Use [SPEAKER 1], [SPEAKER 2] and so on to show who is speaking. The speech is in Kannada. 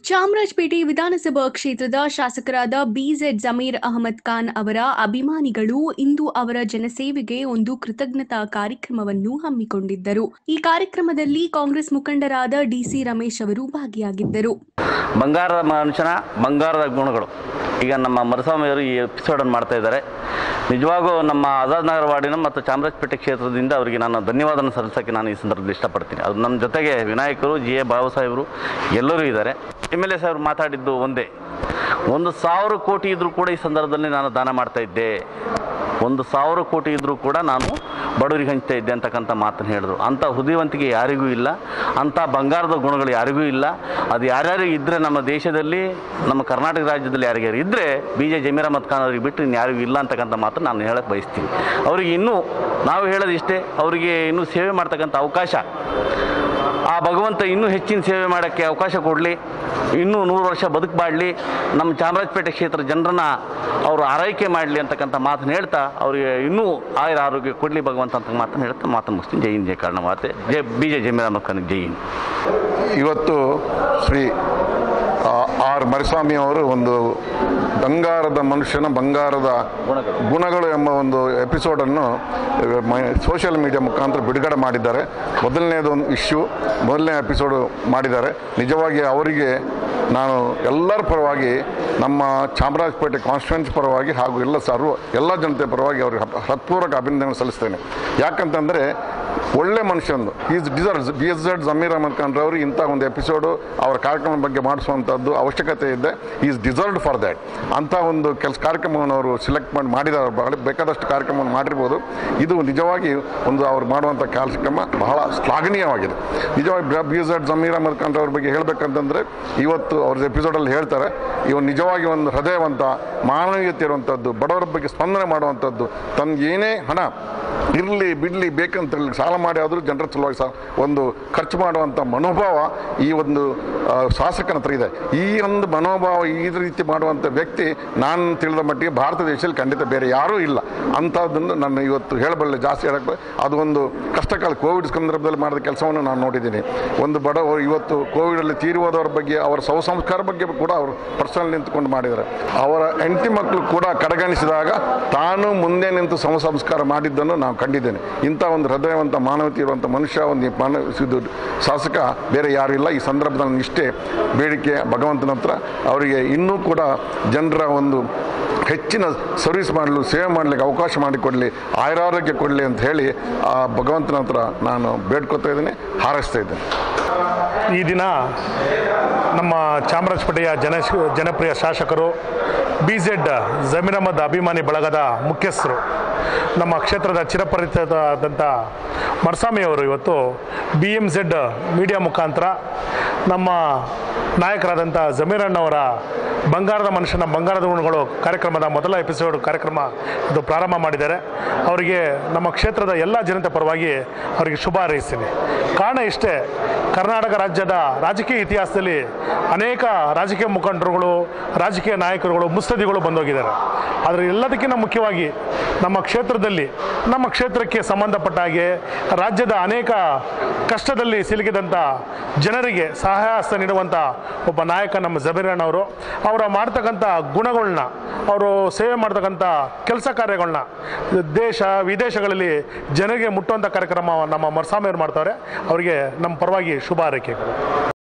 [SPEAKER 1] ಚಾಮರಾಜಪೇಟೆ ವಿಧಾನಸಭಾ ಕ್ಷೇತ್ರದ ಶಾಸಕರಾದ ಬಿಜೆಡ್ ಜಮೀರ್ ಅಹಮದ್ ಖಾನ್ ಅವರ ಅಭಿಮಾನಿಗಳು ಇಂದು ಅವರ ಜನಸೇವೆಗೆ ಒಂದು ಕೃತಜ್ಞತಾ ಕಾರ್ಯಕ್ರಮವನ್ನು ಹಮ್ಮಿಕೊಂಡಿದ್ದರು ಈ ಕಾರ್ಯಕ್ರಮದಲ್ಲಿ ಕಾಂಗ್ರೆಸ್ ಮುಖಂಡರಾದ ಡಿಸಿ ರಮೇಶ್ ಅವರು ಭಾಗಿಯಾಗಿದ್ದರು
[SPEAKER 2] ಬಂಗಾರದ ಮನುಷ್ಯನ ಬಂಗಾರದ ಗುಣಗಳು ಈಗ ನಮ್ಮ ಮರುಸ್ವಾಮಿಯವರು ಈ ಎಪಿಸೋಡನ್ನು ಮಾಡ್ತಾ ಇದ್ದಾರೆ ನಿಜವಾಗೂ ನಮ್ಮ ಆಜಾದ್ ನಗರ ವಾರ್ಡಿನ ಮತ್ತು ಚಾಮರಾಜಪೇಟೆ ಕ್ಷೇತ್ರದಿಂದ ಅವರಿಗೆ ನಾನು ಧನ್ಯವಾದನ ಸಲ್ಲಿಸೋಕ್ಕೆ ನಾನು ಈ ಸಂದರ್ಭದಲ್ಲಿ ಇಷ್ಟಪಡ್ತೀನಿ ಅದು ನಮ್ಮ ಜೊತೆಗೆ ವಿನಾಯಕರು ಜಿ ಎ ಬಾಬು ಸಾಹೇಬರು ಎಲ್ಲರೂ ಇದ್ದಾರೆ ಎಮ್ ಎಲ್ ಎ ಸಾಹೇಬರು ಮಾತಾಡಿದ್ದು ಒಂದೇ ಒಂದು ಸಾವಿರ ಕೋಟಿ ಇದ್ದರೂ ಕೂಡ ಈ ಸಂದರ್ಭದಲ್ಲಿ ನಾನು ದಾನ ಮಾಡ್ತಾ ಇದ್ದೆ ಒಂದು ಸಾವಿರ ಕೋಟಿ ಇದ್ದರೂ ಕೂಡ ನಾನು ಬಡವರಿಗೆ ಹಂಚ್ತಾ ಇದ್ದೆ ಅಂತಕ್ಕಂಥ ಮಾತನ್ನು ಹೇಳಿದ್ರು ಅಂಥ ಹೃದಯವಂತಿಕೆ ಯಾರಿಗೂ ಇಲ್ಲ ಅಂಥ ಬಂಗಾರದ ಗುಣಗಳು ಯಾರಿಗೂ ಇಲ್ಲ ಅದು ಯಾರ್ಯಾರು ಇದ್ದರೆ ನಮ್ಮ ದೇಶದಲ್ಲಿ ನಮ್ಮ ಕರ್ನಾಟಕ ರಾಜ್ಯದಲ್ಲಿ ಯಾರಿಗಾರು ಇದ್ದರೆ ಬಿ ಜೆ ಜಮೀರ್ ಅಹಮದ್ ಖಾನ್ ಅವ್ರಿಗೆ ಬಿಟ್ಟು ಇನ್ನು ಯಾರಿಗೂ ಇಲ್ಲ ಅಂತಕ್ಕಂಥ ಮಾತನ್ನು ನಾನು ಹೇಳಕ್ಕೆ ಬಯಸ್ತೀನಿ ಅವರಿಗೆ ಇನ್ನೂ ನಾವು ಹೇಳೋದು ಇಷ್ಟೇ ಅವರಿಗೆ ಇನ್ನೂ ಸೇವೆ ಮಾಡ್ತಕ್ಕಂಥ ಅವಕಾಶ ಆ ಭಗವಂತ ಇನ್ನೂ ಹೆಚ್ಚಿನ ಸೇವೆ ಮಾಡೋಕ್ಕೆ ಅವಕಾಶ ಕೊಡಲಿ ಇನ್ನೂ ನೂರು ವರ್ಷ ಬದುಕಬಾಡಲಿ ನಮ್ಮ ಚಾಮರಾಜಪೇಟೆ ಕ್ಷೇತ್ರ ಜನರನ್ನ ಅವರು ಆರೈಕೆ ಮಾಡಲಿ ಅಂತಕ್ಕಂಥ ಮಾತನ್ನು ಹೇಳ್ತಾ ಅವರಿಗೆ ಇನ್ನೂ ಆಯುರ ಆರೋಗ್ಯ ಕೊಡಲಿ ಭಗವಂತ ಅಂತ ಮಾತನ್ನು ಹೇಳ್ತಾ ಮಾತನ್ನು ಮುಗಿಸ್ತೀನಿ ಜೈ ಹಿಂದ್ ಜೈ ಕಾರಣ ಮಾತೆ ಜೈ ಬಿ ಜೆ ಜಮೀರ್ ಅಹಮದ್ ಖಾನ್ ಜೈ ಹಿಂದ್
[SPEAKER 3] ಇವತ್ತು ಶ್ರೀ ಆ, ಆರ್ ಮರಿಸ್ವಾಮಿ ಅವರು ಒಂದು ಬಂಗಾರದ ಮನುಷ್ಯನ ಬಂಗಾರದ
[SPEAKER 2] ಗುಣಗಳು.
[SPEAKER 3] ಗುಣಗಳು ಎಂಬ ಒಂದು ಎಪಿಸೋಡನ್ನು ಸೋಷಿಯಲ್ ಮೀಡಿಯಾ ಮುಖಾಂತರ ಬಿಡುಗಡೆ ಮಾಡಿದ್ದಾರೆ ಮೊದಲನೇದು ಒಂದು ಇಶ್ಯೂ ಮೊದಲನೇ ಎಪಿಸೋಡು ಮಾಡಿದ್ದಾರೆ ನಿಜವಾಗಿ ಅವರಿಗೆ ನಾನು ಎಲ್ಲರ ಪರವಾಗಿ ನಮ್ಮ ಚಾಮರಾಜಪೇಟೆ ಕಾನ್ಸ್ಟಿಟ್ಯೂನ್ಸಿ ಪರವಾಗಿ ಹಾಗೂ ಎಲ್ಲ ಸರ್ವ ಎಲ್ಲ ಜನತೆ ಪರವಾಗಿ ಅವರಿಗೆ ಹಪ್- ಹೃತ್ಪೂರ್ವಕ ಅಭಿನಂದನೆ ಸಲ್ಲಿಸ್ತೇನೆ ಯಾಕಂತಂದರೆ ಒಳ್ಳೆ ಮನುಷ್ಯಂದು is deserves B S Z Zameer Ahmed Khan ರವರು ಇಂಥ ಒಂದು ಎಪಿಸೋಡು ಅವರ ಕಾರ್ಯಕ್ರಮದ ಬಗ್ಗೆ ಮಾಡಿಸುವಂಥದ್ದು ಅವಶ್ಯಕತೆ ಇದೆ ಈಸ್ ಡಿಸರ್ವ್ಡ್ ಫಾರ್ ದ್ಯಾಟ್ ಅಂಥ ಒಂದು ಕೆಲಸ ಕಾರ್ಯಕ್ರಮವನ್ನು ಅವರು ಸಿಲೆಕ್ಟ್ ಮಾಡಿ ಮಾಡಿದ್ದಾರೆ ಬಹಳ ಬೇಕಾದಷ್ಟು ಕಾರ್ಯಕ್ರಮವನ್ನು ಮಾಡಿರ್ಬೋದು ಇದು ನಿಜವಾಗಿ ಒಂದು ಅವ್ರು ಮಾಡುವಂಥ ಕಾರ್ಯಕ್ರಮ ಬಹಳ ಶ್ಲಾಘನೀಯವಾಗಿದೆ ನಿಜವಾಗಿ B S Z Zameer Ahmed Khan ಅವ್ರ ಬಗ್ಗೆ ಹೇಳಬೇಕಂತಂದರೆ ಇವತ್ತು ಅವ್ರ ಎಪಿಸೋಡಲ್ಲಿ ಹೇಳ್ತಾರೆ ಇವನು ನಿಜವಾಗಿ ಒಂದು ಹೃದಯವಂತ ಮಾನವೀಯತೆ ಇರುವಂಥದ್ದು ಬಡವರ ಬಗ್ಗೆ ಸ್ಪಂದನೆ ಮಾಡುವಂಥದ್ದು ತನ್ನ ಏನೇ ಹಣ ಇರಲಿ ಬಿಡಲಿ ಬೇಕಂತ ಹೇಳಿ ಸಾಲ ಮಾಡಿ ಆದರೂ ಜನರ ಸಲುವಾಗಿ ಸಹ ಒಂದು ಖರ್ಚು ಮಾಡುವಂಥ ಮನೋಭಾವ ಈ ಒಂದು ಆ, ಶಾಸಕನ ಹತ್ರ ಇದೆ ಈ ಒಂದು ಮನೋಭಾವ ಈ ರೀತಿ ಮಾಡುವಂಥ ವ್ಯಕ್ತಿ ನಾನು ತಿಳಿದ ಮಟ್ಟಿಗೆ ಭಾರತ ದೇಶದಲ್ಲಿ ಖಂಡಿತ ಬೇರೆ ಯಾರೂ ಇಲ್ಲ ಅಂಥದ್ದನ್ನು ನಾನು ಇವತ್ತು ಹೇಳಬಲ್ಲೆ ಜಾಸ್ತಿ ಹೇಳಕ್ಕೆ ಅದು ಒಂದು ಕಷ್ಟಕಾಲ ಕೋವಿಡ್ ಸಂದರ್ಭದಲ್ಲಿ ಮಾಡಿದ ಕೆಲಸವನ್ನು ನಾನು ನೋಡಿದ್ದೀನಿ ಒಂದು ಬಡವರು ಇವತ್ತು ಕೋವಿಡಲ್ಲಿ ತೀರಿ ಹೋದವ್ರ ಬಗ್ಗೆ ಅವರ ಶವ ಸಂಸ್ಕಾರ ಬಗ್ಗೆ ಕೂಡ ಅವರು ಪರ್ಸನಲ್ ನಿಂತುಕೊಂಡು ಮಾಡಿದ್ದಾರೆ ಅವರ ಹೆಂಡತಿ ಮಕ್ಕಳು ಕೂಡ ಕಡೆಗಣಿಸಿದಾಗ ತಾನು ಮುಂದೆ ನಿಂತು ಶವ ಸಂಸ್ಕಾರ ಮಾಡಿದ್ದನ್ನು ನಾವು ಕಂಡಿದ್ದೇನೆ ಇಂಥ ಒಂದು ಹೃದಯವಂತ ಮಾನವತೆ ಇರುವಂಥ ಮನುಷ್ಯ ಒಂದು ಈ ಮಾನವ ಇದು ಶಾಸಕ ಬೇರೆ ಯಾರು ಇಲ್ಲ ಈ ಸಂದರ್ಭದಲ್ಲಿ ನಾನು ಇಷ್ಟೇ ಬೇಡಿಕೆ ಭಗವಂತನ ಹತ್ರ ಅವರಿಗೆ ಇನ್ನೂ ಕೂಡ ಜನರ ಒಂದು ಹೆಚ್ಚಿನ ಸರ್ವಿಸ್ ಮಾಡಲು ಸೇವೆ ಮಾಡಲಿಕ್ಕೆ ಅವಕಾಶ ಮಾಡಿಕೊಡಲಿ ಆಯುರಾರೋಗ್ಯ ಕೊಡಲಿ ಅಂತ ಹೇಳಿ ಆ ಭಗವಂತನ ಹತ್ರ ನಾನು ಬೇಡ್ಕೊತಾ ಇದ್ದೀನಿ ಹಾರೈಸ್ತಾ ಇದ್ದೇನೆ
[SPEAKER 4] ಈ ದಿನ ನಮ್ಮ ಚಾಮರಾಜಪೇಟೆಯ ಜನ ಜನಪ್ರಿಯ ಶಾಸಕರು ಬಿ ಜೆಡ್ ಜಮೀರ್ ಅಹಮದ್ ಅಭಿಮಾನಿ ಬಳಗದ ಮುಖ್ಯಸ್ಥರು ನಮ್ಮ ಕ್ಷೇತ್ರದ ಚಿರಪರಿಚಿತರಾದಂಥ ಮರ್ಸಾಮಿಯವರು ಇವತ್ತು ಬಿ ಎಮ್ ಝೆಡ್ ಮೀಡಿಯಾ ಮುಖಾಂತರ ನಮ್ಮ ನಾಯಕರಾದಂಥ ಜಮೀರ್ ಅಣ್ಣವರ ಬಂಗಾರದ ಮನುಷ್ಯನ ಬಂಗಾರದ ಗುಣಗಳು ಕಾರ್ಯಕ್ರಮದ ಮೊದಲ ಎಪಿಸೋಡ್ ಕಾರ್ಯಕ್ರಮ ಇದು ಪ್ರಾರಂಭ ಮಾಡಿದ್ದಾರೆ ಅವರಿಗೆ ನಮ್ಮ ಕ್ಷೇತ್ರದ ಎಲ್ಲ ಜನತೆ ಪರವಾಗಿ ಅವರಿಗೆ ಶುಭ ಹಾರೈಸ್ತೀನಿ ಕಾರಣ ಇಷ್ಟೇ ಕರ್ನಾಟಕ ರಾಜ್ಯದ ರಾಜಕೀಯ ಇತಿಹಾಸದಲ್ಲಿ ಅನೇಕ ರಾಜಕೀಯ ಮುಖಂಡರುಗಳು ರಾಜಕೀಯ ನಾಯಕರುಗಳು ಮುತ್ಸದಿಗಳು ಬಂದೋಗಿದ್ದಾರೆ ಆದರೆ ಎಲ್ಲದಕ್ಕಿಂತ ಮುಖ್ಯವಾಗಿ ನಮ್ಮ ಕ್ಷೇತ್ರದಲ್ಲಿ ನಮ್ಮ ಕ್ಷೇತ್ರಕ್ಕೆ ಸಂಬಂಧಪಟ್ಟ ಹಾಗೆ ರಾಜ್ಯದ ಅನೇಕ ಕಷ್ಟದಲ್ಲಿ ಸಿಲುಕಿದಂಥ ಜನರಿಗೆ ಸಹಾಯ ಹಸ್ತ ನೀಡುವಂಥ ಒಬ್ಬ ನಾಯಕ ನಮ್ಮ ಜಬೀರಣ್ಣವರು ಅವರ ಮಾಡ್ತಕ್ಕಂಥ ಗುಣಗಳನ್ನ ಅವರು ಸೇವೆ ಮಾಡ್ತಕ್ಕಂಥ ಕೆಲಸ ಕಾರ್ಯಗಳನ್ನ ದೇಶ ವಿದೇಶಗಳಲ್ಲಿ ಜನರಿಗೆ ಮುಟ್ಟುವಂಥ ಕಾರ್ಯಕ್ರಮ ನಮ್ಮ ಮರ್ಸಾಮಿಯವರು ಮಾಡ್ತಾರೆ ಅವರಿಗೆ ನಮ್ಮ ಪರವಾಗಿ ಶುಭ ಹಾರೈಕೆಗಳು